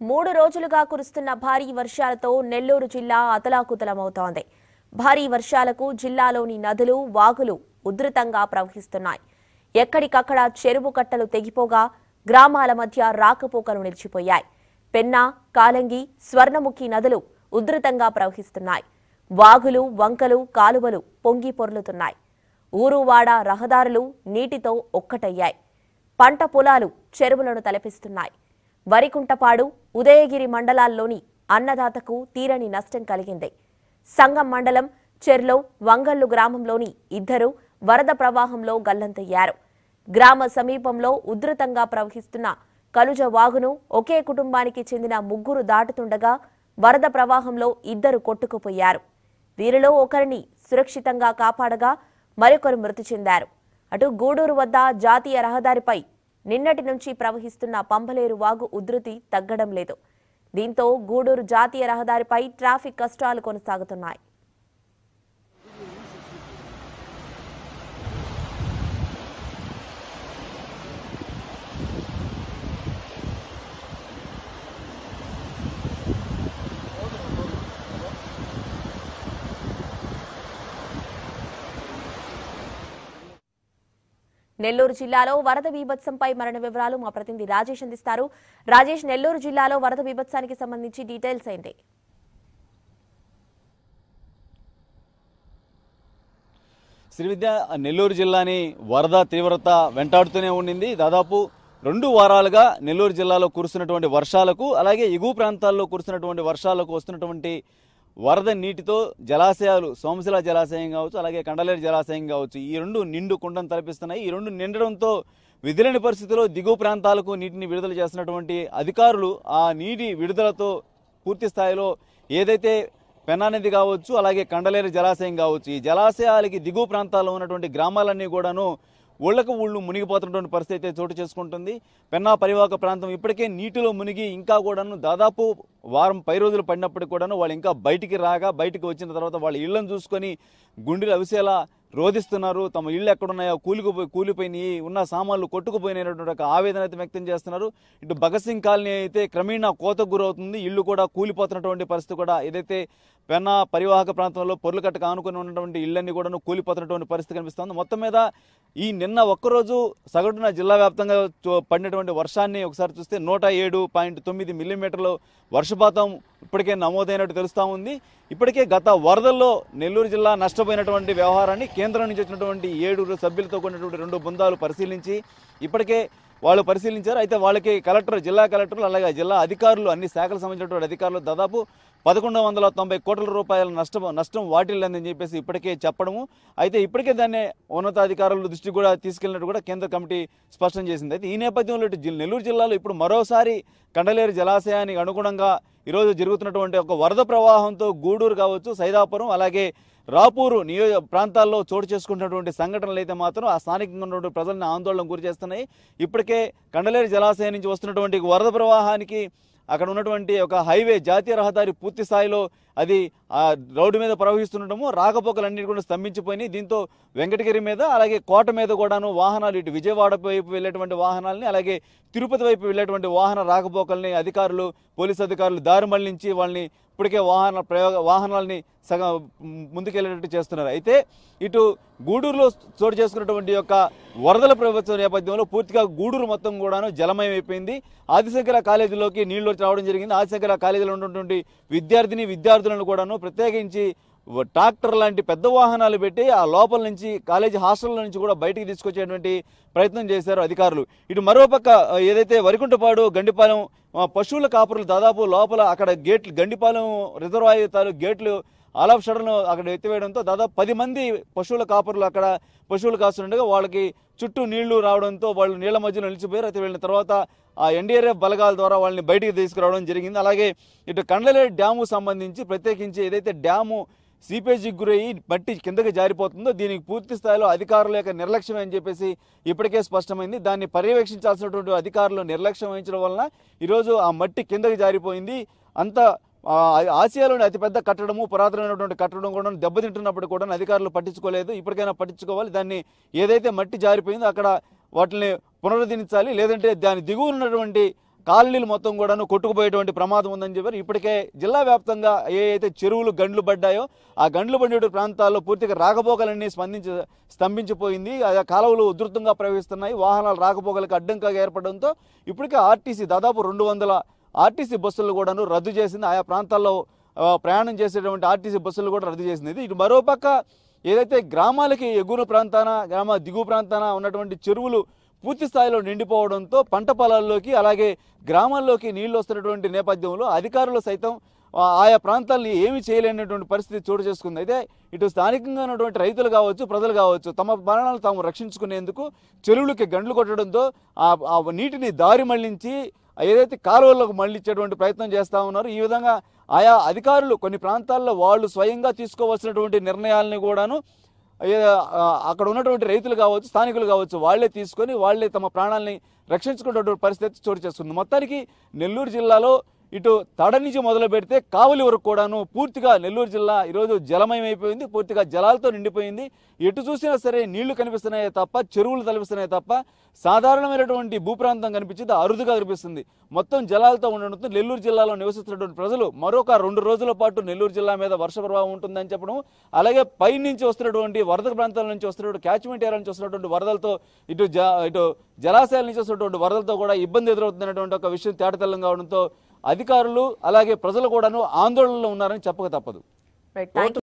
మూడు రోజులుగా కురుస్తున్న భారీ వర్షాలతో నెల్లూరు జిల్లా అతలాకుతలమవుతోంది భారీ వర్షాలకు జిల్లాలోని నదులు వాగులు ఉధృతంగా ప్రవహిస్తున్నాయి ఎక్కడికక్కడ చెరువు కట్టలు తెగిపోగా గ్రామాల మధ్య రాకపోకలు నిలిచిపోయాయి పెన్నా కాలంగి స్వర్ణముఖి నదులు ఉధృతంగా ప్రవహిస్తున్నాయి వాగులు వంకలు కాలువలు పొంగి పొర్లుతున్నాయి ఊరువాడ రహదారులు నీటితో ఒక్కటయ్యాయి పంట పొలాలు చెరువులను తలపిస్తున్నాయి వరికుంటపాడు ఉదయగిరి మండలాల్లోని అన్నదాతకు తీరని నష్టం కలిగింది సంగం మండలం చెర్లో వంగల్లు గ్రామంలోని ఇద్దరు వరద ప్రవాహంలో గల్లంతయ్యారు గ్రామ సమీపంలో ఉధృతంగా ప్రవహిస్తున్న కలుజ వాగును ఒకే కుటుంబానికి చెందిన ముగ్గురు దాటుతుండగా వరద ప్రవాహంలో ఇద్దరు కొట్టుకుపోయారు వీరిలో ఒకరిని సురక్షితంగా కాపాడగా మరొకరు మృతి చెందారు అటు గూడూరు వద్ద జాతీయ రహదారిపై నిన్నటి నుంచి ప్రవహిస్తున్న పంపలేరు వాగు ఉధృతి తగ్గడం లేదు దీంతో గూడూరు జాతీయ రహదారిపై ట్రాఫిక్ కష్టాలు కొనసాగుతున్నాయి నెల్లూరు జిల్లాలో వరద బీభత్సంపై మరణ వివరాలు మా ప్రతినిధి రాజేష్ అందిస్తారు రాజేష్ నెల్లూరు జిల్లాలో వరద బీభత్సానికి సంబంధించి డీటెయిల్స్ ఏంటి శ్రీవిద్య నెల్లూరు జిల్లాని వరద తీవ్రత వెంటాడుతూనే ఉండింది దాదాపు రెండు వారాలుగా నెల్లూరు జిల్లాలో కురుస్తున్నటువంటి వర్షాలకు అలాగే ఎగువ ప్రాంతాల్లో కురుస్తున్నటువంటి వర్షాలకు వస్తున్నటువంటి వరద నీటితో జలాశయాలు సోమశిల జలాశయం కావచ్చు అలాగే కండలేరు జలాశయం కావచ్చు ఈ రెండు నిండు కుండను తలపిస్తున్నాయి ఈ రెండు నిండడంతో విధులేని పరిస్థితిలో దిగువ ప్రాంతాలకు నీటిని విడుదల చేస్తున్నటువంటి అధికారులు ఆ నీటి విడుదలతో పూర్తి స్థాయిలో ఏదైతే పెన్నా నది కావచ్చు అలాగే కండలేరు జలాశయం కావచ్చు ఈ జలాశయాలకి దిగువ ప్రాంతాల్లో ఉన్నటువంటి గ్రామాలన్నీ కూడాను ఊళ్ళకు ఊళ్ళు మునిగిపోతున్నటువంటి పరిస్థితి అయితే చోటు చేసుకుంటుంది పెన్నా పరివాహక ప్రాంతం ఇప్పటికే నీటిలో మునిగి ఇంకా కూడాను దాదాపు వారం పై రోజులు పడినప్పటికి కూడాను వాళ్ళు ఇంకా బయటికి రాగా బయటికి వచ్చిన తర్వాత వాళ్ళ ఇళ్లను చూసుకొని గుండెలు అవిసేలా రోధిస్తున్నారు తమ ఇళ్ళు ఎక్కడున్నాయో కూలిపోయి కూలిపోయినాయి ఉన్న సామాన్లు కొట్టుకుపోయినటువంటి ఒక ఆవేదన అయితే వ్యక్తం చేస్తున్నారు ఇటు భగత్ సింగ్ కాలనీ అయితే క్రమేణా కోతకు గురవుతుంది ఇల్లు కూడా కూలిపోతున్నటువంటి పరిస్థితి కూడా ఏదైతే పెన్నా పరివాహక ప్రాంతంలో పొర్లుకట్టకు ఆనుకుని ఉన్నటువంటి ఇళ్ళన్నీ కూడా కూలిపోతున్నటువంటి పరిస్థితి కనిపిస్తుంది మొత్తం మీద ఈ నిన్న ఒక్కరోజు సగటున జిల్లా వ్యాప్తంగా చూ- పడినటువంటి వర్షాన్ని ఒకసారి చూస్తే నూట ఏడు పాయింట్ తొమ్మిది మిల్లీమీటర్లు వర్షపాతం ఇప్పటికే నమోదైనట్టు తెలుస్తా ఉంది ఇప్పటికే గత వరదల్లో నెల్లూరు జిల్లా నష్టపోయినటువంటి వ్యవహారాన్ని కేంద్రం నుంచి వచ్చినటువంటి ఏడుగురు సభ్యులతో కూడినటువంటి రెండు బృందాలు పరిశీలించి ఇప్పటికే వాళ్ళు పరిశీలించారు అయితే వాళ్ళకి కలెక్టర్ జిల్లా కలెక్టర్లు అలాగే జిల్లా అధికారులు అన్ని శాఖలకు సంబంధించినటువంటి అధికారులు దాదాపు పదకొండు వందల తొంభై కోట్ల రూపాయల నష్టం నష్టం వాటిల్లందని చెప్పేసి ఇప్పటికే చెప్పడము అయితే ఇప్పటికే దాన్ని ఉన్నతాధికారుల దృష్టికి కూడా తీసుకెళ్లినట్టు కూడా కేంద్ర కమిటీ స్పష్టం చేసింది అయితే ఈ నేపథ్యంలో ఇటు జిల్- నెల్లూరు జిల్లాలో ఇప్పుడు మరోసారి కండలేరు జలాశయానికి అనుగుణంగా ఈరోజు జరుగుతున్నటువంటి ఒక వరద ప్రవాహంతో గూడూరు కావచ్చు సైదాపురం అలాగే రాపూరు నియోజక ప్రాంతాల్లో చోటు చేసుకుంటున్నటువంటి సంఘటనలు అయితే మాత్రం ఆ స్థానికంగా ఉన్నటువంటి ప్రజల్ని ఆందోళన గురి చేస్తున్నాయి ఇప్పటికే కండలేరు జలాశయం నుంచి వస్తున్నటువంటి వరద ప్రవాహానికి అక్కడ ఉన్నటువంటి ఒక హైవే జాతీయ రహదారి పూర్తి స్థాయిలో అది ఆ రోడ్డు మీద ప్రవహిస్తుండటము రాకపోకలన్నిటి కూడా స్తంభించిపోయినాయి దీంతో వెంకటగిరి మీద అలాగే కోట మీద కూడాను వాహనాలు ఇటు విజయవాడ వైపు వెళ్ళేటువంటి వాహనాలని అలాగే తిరుపతి వైపు వెళ్ళేటువంటి వాహన రాకపోకల్ని అధికారులు పోలీసు అధికారులు దారి మళ్లించి వాళ్ళని ఇప్పటికే వాహన ప్రయోగ వాహనాలని సగం ముందుకెళ్ళేటట్టు చేస్తున్నారు అయితే ఇటు గూడూరులో చోటు చేసుకున్నటువంటి యొక్క వరదల ప్రభుత్వం నేపథ్యంలో పూర్తిగా గూడూరు మొత్తం కూడాను జలమయం అయిపోయింది ఆదిశంకర కాలేజీలోకి నీళ్లు వచ్చి రావడం జరిగింది ఆదిశంకర కాలేజీలో ఉన్నటువంటి విద్యార్థిని విద్యార్థులను కూడాను ప్రత్యేకించి వ- ట్రాక్టర్ లాంటి పెద్ద వాహనాలు పెట్టి ఆ లోపల నుంచి కాలేజీ హాస్టల్ నుంచి కూడా బయటికి తీసుకొచ్చేటువంటి ప్రయత్నం చేశారు అధికారులు ఇటు మరోపక్క ఆ, ఏదైతే వరికుంటపాడు గండిపాలెం ఆ, పశువుల కాపురులు దాదాపు లోపల అక్కడ గేట్లు గండిపాలెం రిజర్వాయర్ తాలూకు గేట్లు ఆల్ ఆఫ్ షడన్ అక్కడ ఎత్తివేయడంతో దాదాపు పది మంది పశువుల కాపరులు అక్కడ పశువులు కాస్తుండగా వాళ్ళకి చుట్టూ నీళ్లు రావడంతో వాళ్ళు నీళ్ల మధ్యలో నిలిచిపోయారు అయితే వెళ్ళిన తర్వాత ఆ ఎన్డీఆర్ఎఫ్ బలగాల ద్వారా వాళ్ళని బయటికి తీసుకురావడం జరిగింది అలాగే ఇటు కండలేరు డ్యాము సంబంధించి ప్రత్యేకించి ఏదైతే డ్యాము సీపేజీకి గురయ్యి మట్టి కిందకి జారిపోతుందో దీనికి పూర్తి స్థాయిలో అధికారుల యొక్క నిర్లక్ష్యం అని చెప్పేసి ఇప్పటికే స్పష్టమైంది దాన్ని పర్యవేక్షించాల్సినటువంటి అధికారులు నిర్లక్ష్యం వహించడం వలన ఈరోజు ఆ మట్టి కిందకి జారిపోయింది అంత ఆ, ఆసియాలోని అతిపెద్ద కట్టడము పురాతనమైనటువంటి కట్టడం కూడా దెబ్బతింటున్నప్పుడు కూడా అధికారులు పట్టించుకోలేదు ఇప్పటికైనా పట్టించుకోవాలి దాన్ని ఏదైతే మట్టి జారిపోయిందో అక్కడ వాటిని పునరుద్ధరించాలి లేదంటే దాని దిగువన ఉన్నటువంటి కాలనీలు మొత్తం కూడాను కొట్టుకుపోయేటువంటి ప్రమాదం ఉందని చెప్పారు ఇప్పటికే జిల్లా వ్యాప్తంగా ఏ అయితే చెరువులు గండ్లు పడ్డాయో ఆ గండ్లు పడిన ప్రాంతాల్లో పూర్తిగా రాకపోకలన్నీ స్పందించి స్తంభించిపోయింది ఆ కాలువలు ఉధృతంగా ప్రవహిస్తున్నాయి వాహనాలు రాకపోకలకు అడ్డంకగా ఏర్పడడంతో ఇప్పటికే ఆర్టీసీ దాదాపు రెండు వందల ఆర్టీసీ బస్సులు కూడాను రద్దు చేసింది ఆయా ప్రాంతాల్లో ఆ, ప్రయాణం చేసేటువంటి ఆర్టీసీ బస్సులు కూడా రద్దు చేసింది ఇది ఇటు మరోపక్క ఏదైతే గ్రామాలకి ఎగువ ప్రాంతాన గ్రామ దిగువ ప్రాంతాన ఉన్నటువంటి చెరువులు పూర్తి స్థాయిలో నిండిపోవడంతో పంట పొలాల్లోకి అలాగే గ్రామాల్లోకి నీళ్లు వస్తున్నటువంటి నేపథ్యంలో అధికారులు సైతం ఆ, ఆయా ప్రాంతాల్ని ఏమీ చేయలేనటువంటి పరిస్థితి చోటు చేసుకుంది అయితే ఇటు స్థానికంగా ఉన్నటువంటి రైతులు కావచ్చు ప్రజలు కావచ్చు తమ ప్రాణాలను తాము రక్షించుకునేందుకు చెరువులకి గండ్లు కొట్టడంతో ఆ ఆ నీటిని దారి మళ్లించి ఏదైతే కాలువలకు మళ్లించేటువంటి ప్రయత్నం చేస్తా ఉన్నారు ఈ విధంగా ఆయా అధికారులు కొన్ని ప్రాంతాల్లో వాళ్ళు స్వయంగా తీసుకోవాల్సినటువంటి నిర్ణయాలని కూడాను ఏ, ఆ, అక్కడ ఉన్నటువంటి రైతులు కావచ్చు స్థానికులు కావచ్చు వాళ్ళే తీసుకొని వాళ్ళే తమ ప్రాణాలని రక్షించుకునేటువంటి పరిస్థితి చోటు చేస్తుంది మొత్తానికి నెల్లూరు జిల్లాలో ఇటు తడ నుంచి మొదలు పెడితే కావలి వరకు కూడాను పూర్తిగా నెల్లూరు జిల్లా ఈరోజు జలమయమైపోయింది పూర్తిగా జలాలతో నిండిపోయింది ఎటు చూసినా సరే నీళ్లు కనిపిస్తున్నాయే తప్ప చెరువులు కనిపిస్తున్నాయే తప్ప సాధారణమైనటువంటి భూప్రాంతం కనిపించింది అరుదుగా కనిపిస్తుంది మొత్తం జలాలతో ఉండడంతో నెల్లూరు జిల్లాలో నివసిస్తున్నటువంటి ప్రజలు మరొక రెండు రోజుల పాటు నెల్లూరు జిల్లా మీద వర్ష ప్రభావం ఉంటుందని చెప్పడం అలాగే పై నుంచి వస్తున్నటువంటి వరద ప్రాంతాల నుంచి వస్తున్నటువంటి క్యాచ్మెంట్ ఏరియా నుంచి వస్తున్నటువంటి వరదలతో ఇటు జ ఇటు జలాశయాల నుంచి వస్తున్నటువంటి వరదలతో కూడా ఇబ్బంది ఎదురవుతున్నటువంటి ఒక విషయం తేటతెల్లం కావడంతో అధికారులు అలాగే ప్రజలు కూడాను ఆందోళనలో ఉన్నారని చెప్పక తప్పదు రైట్ థ్యాంక్